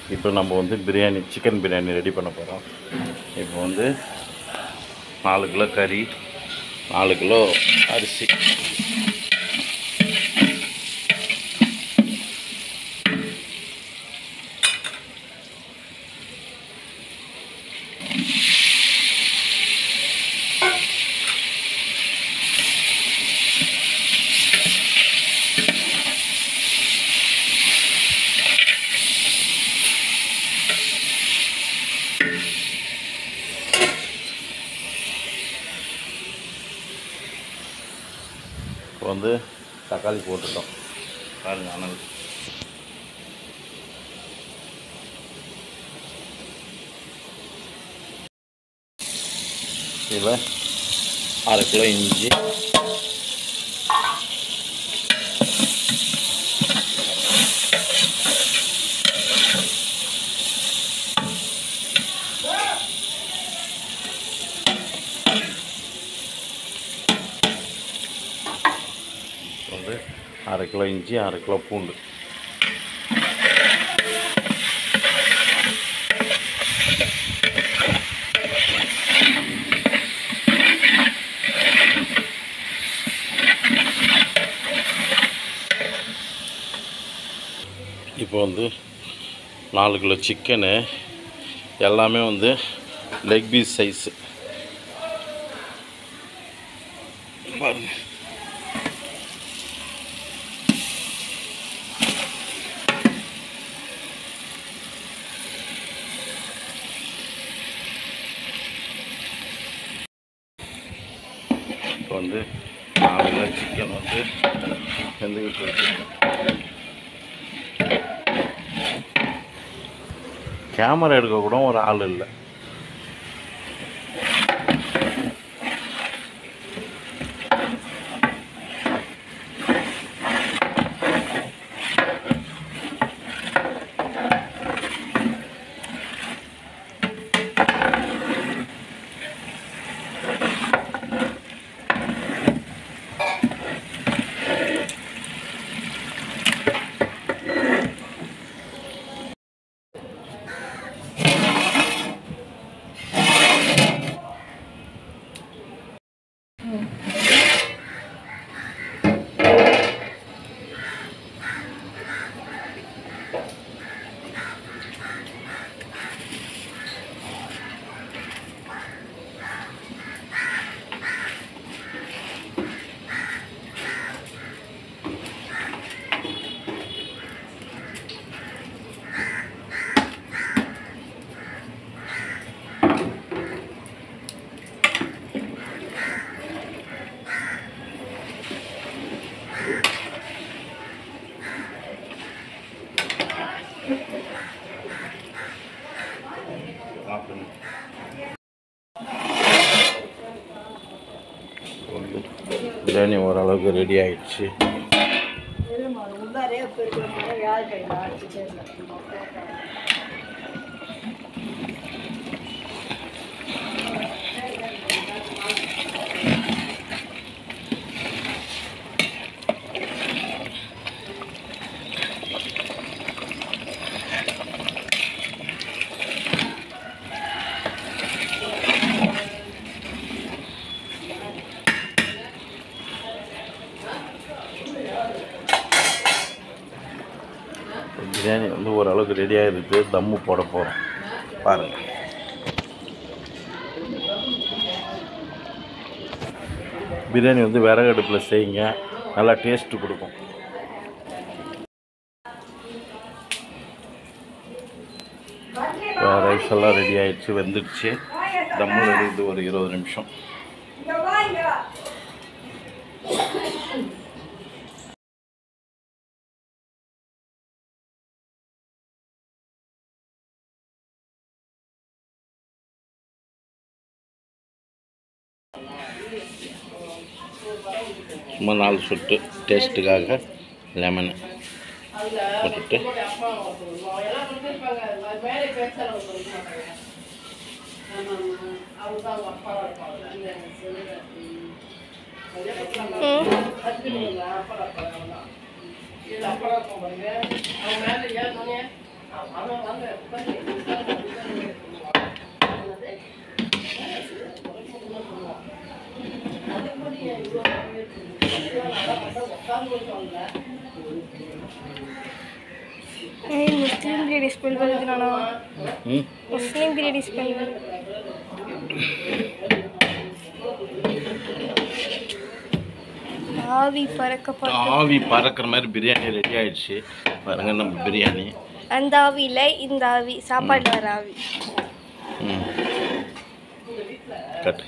இப்போ நம்ம வந்து பிரியாணி சிக்கன் பிரியாணி ரெடி பண்ண போகிறோம் இப்போ வந்து நாலு கிலோ கறி நாலு கிலோ அரிசி இப்போ வந்து தக்காளி போட்டுட்டோம் பாருங்க அனல் இதில் அரை கிலோ இஞ்சி வந்து அரை கிலோ இஞ்சி அரை கிலோ பூண்டு இப்போ வந்து நாலு கிலோ சிக்கனு எல்லாமே வந்து லெக் பீஸ் சைஸு பாருங்க இப்போ வந்து நாலு கிலோ சிக்கன் வந்து வெந்துக்கிட்டு இருக்கு கேமரா எடுக்க கூட ஒரு ஆள் இல்லை சாப்பிடுங்க வந்து பிரியாணி ஓரளவுக்கு ரெடி ஆயிடுச்சு உள்ளாரே போயிருக்கிற மாதிரி யார் கையில் அடிச்சுட்டே பிரியாணி வந்து ஓரளவுக்கு ரெடி ஆகிருக்கு தம்மு போட போகிறோம் பாருங்கள் பிரியாணி வந்து விறகு அடுப்பில் செய்யுங்க நல்லா டேஸ்ட்டு கொடுக்கும் ரைஸ் எல்லாம் ரெடி ஆயிடுச்சு வெந்துடுச்சு தம்மு ரெடி ஒரு இருபது நிமிஷம் சும்மா நாலு சொட்டு டேஸ்ட்டுக்காக லெமனு போட்டுட்டு ముస్లిం బిర్యానీ స్పెల్ వెళ్తున్నాను ம் ముస్లిం బిర్యానీ స్పెల్ ஆவி பறக்கப்பட்ட ஆவி பறக்கிற மாதிரி பிரியாணி ரெடி ஆயிடுச்சு பாருங்க நம்ம பிரியாணி அந்த ஆவியில் இந்த ஆவி சாப்பாடு வர ஆவி ம் கட்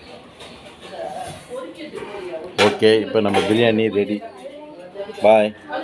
ஓகே இப்போ நம்ம பிரியாணி ரெடி பாய்